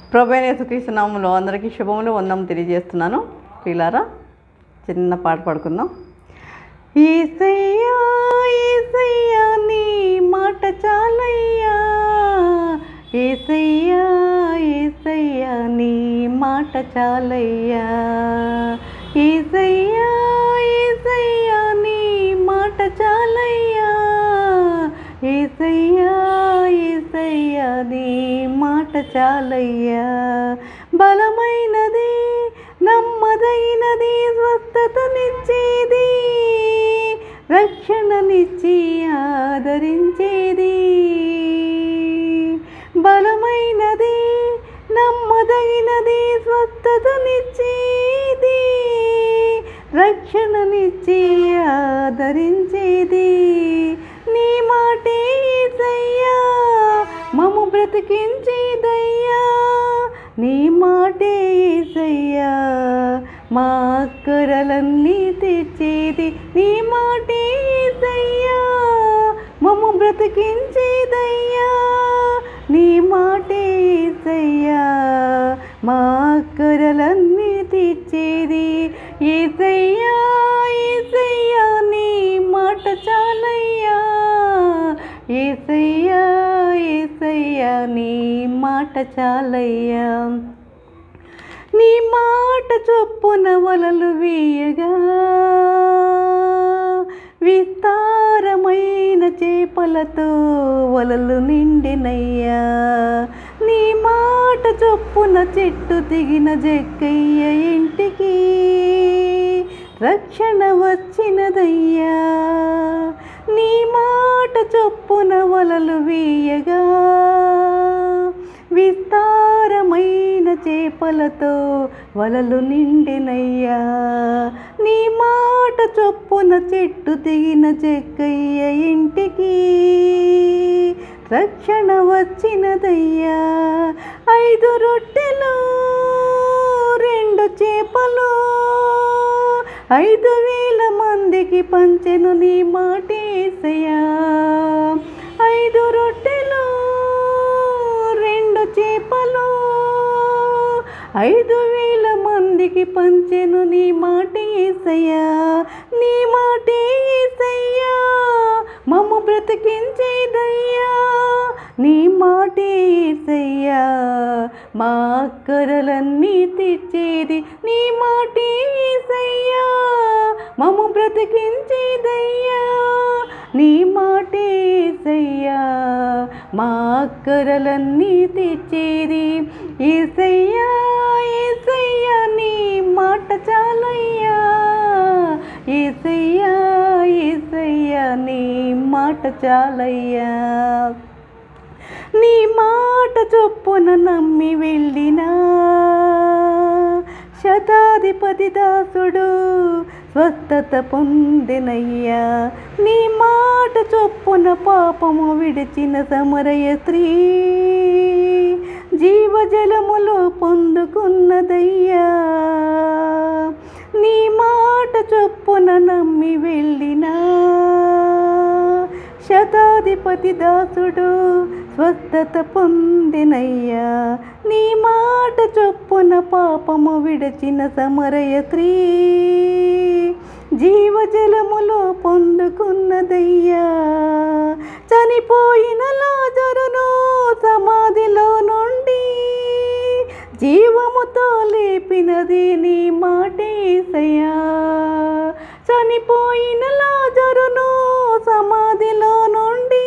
ప్రభైన అందరికీ శుభములు వందం తెలియజేస్తున్నాను పిల్లారా చిన్న పాట పాడుకుందాం ఈసయ్యా ఈసయ్యా నీ మాట చాలయ్యా ఏసయ్యా ఏసయ్యా నీ మాట చాలయ్యా ఏసయ్యా ఏసయ్యా నీ మాట చాలయ్యా ఏసయ్యా ఏసయ్యా నీ మాట చాలయ్యా బలమైనది నమ్మదైనది స్వస్థతనిచ్చేది రక్షణనిచ్చి ఆదరించేది బలమైనది నమ్మదగినది స్వస్థతనిచ్చేది రక్షణనిచ్చి ఆదరించేది నీ మాటే ఏసయ్యా మము బ్రతికించేదయ్యా నీ మాటే ఏసయ్యా మా అక్కరలన్నీ తెచ్చేది నీ మాటే ఏసయ్యా మము బ్రతికించేదయ్యా నీ మాటే ఏసయ్యా మా అక్కరలన్నీ తెచ్చేది ఏసయ్యా ఏసయ్యా నీ మాట చాలయ్యా ఏసయ్యా ఏసయ్యా నీ మాట చాలయ్యా నీ మాట చొప్పున వలలు వేయగా విస్తారమైన చేపలతో వలలు నిండినయ్యా నీ మాట చొప్పున చెట్టు దిగిన జక్కయ్య ఇంటికి రక్షణ వచ్చినదయ్యా నీ మాట చొప్పున వలలు వేయగా విస్తారమైన చేపలతో వలలు నిండినయ్యా నీ మాట చొప్పున చెట్టు దిగిన చెక్కయ్య ఇంటికి రక్షణ వచ్చినదయ్యా ఐదు రొట్టెలు రెండు చేపలు ఐదు వేల మందికి పంచెను నీ మాటేసయ్యా ఐదు రొట్టెలు రెండు చేపలు ఐదు వేల మందికి పంచెను నీ మాట ఏసయ్యా నీ మాట ఏసయ్యా మమ్మ బ్రతికించేదయ్యా నీ మాట ఏసయ్యా మా అక్కరలన్నీ తెచ్చేది నీ మాట ఏసయ్యా మమ్మ బ్రతికించేదయ్యా నీ మాట ఏసయ్యా మా అక్కరలన్నీ తెచ్చేది ఏసయ్యా ఏసయ్యా నీ మాట చాలయ్యా ఏసయ్యా ఏసయ్యా నీ మాట చాలయ్యా నీ మాట చొప్పున నమ్మి వెళ్ళినా శతాధిపతి దాసుడు స్వస్థత పొందినయ్యా నీ మాట చొప్పున పాపము విడిచిన సమరయ స్త్రీ జీవజలములో పొందుకున్నదయ్యా నీ మాట చొప్పున నమ్మి వెళ్ళినా శతాధిపతి దాసుడు స్వస్థత పొందినయ్యా నీ మాట చొప్పున పాపము విడచిన సమరయ స్త్రీ జీవజలములో పొందుకున్నదయ్యా చనిపోయిన లాజరును సమాధిలో నుండి జీవముతో లేపినది నీ మాటేసయ్యా చనిపోయిన లాజరును సమాధిలో నుండి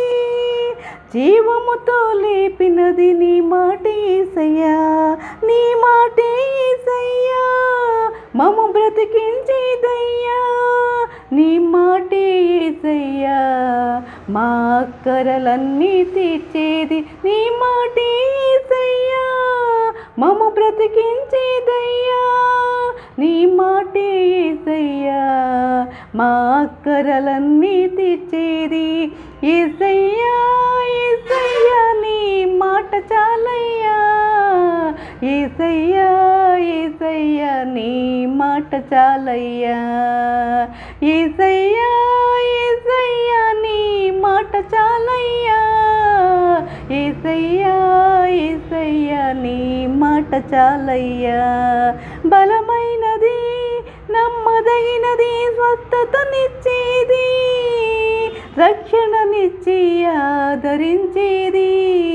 జీవముతో లేపినది నీ మాట ఏసయ్యా నీ మాట ఏసయ్యా మమ్మ బ్రతికించేదయ్యా నీ మాట ఏసయ్యా మా అక్కరలన్నీ తీర్చేది నీ మాట ఏసయ్యా మమ్మ బ్రతికించేదయ్యా నీ మాట ఏసయ్యా మా అక్కరలన్నీ తీర్చేది ఏసయ్యా ఏసయ్యా నీ మాట చాలయ్యా ఏసయ్యా ఏసయ్యా నీ మాట చాలయ్యా ఏసయ్యా ఏసయ్యా నీ మాట చాలయ్యా ఏసయ్యా ఏసయ్యా నీ మాట చాలయ్యా బలమైనది నమ్మదగినది స్వస్థతనిచ్చేది రక్షణనిచ్చి ఆదరించేది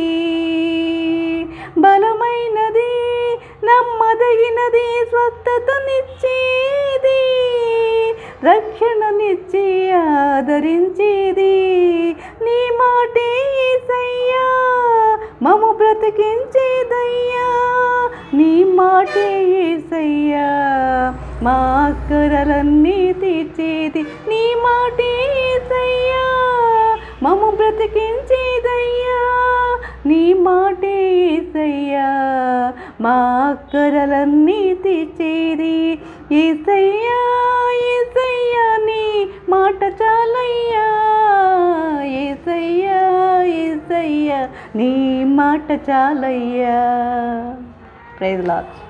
బలమైనది నమ్మదగినది స్వస్థతనిచ్చేది రక్షణనిచ్చి ఆదరించేది నీ మాటే ఏసయ్యా మము బ్రతికించేదయ్యా నీ మాటే ఏసయ్యా మా అక్కరలన్నీ తీర్చేది నీ మాటే ఏసయ్యా మము బ్రతికించేదయ్యా నీ మాటే ఏసయ్యా మా అక్కరలన్నీ తీర్చేది ఏసయ్యా ఏసయ్యా నీ మాట చాలయ్యా ఏసయ్యా ఏసయ్యా నీ మాట చాలయ్యా ప్రైజ్ లాట్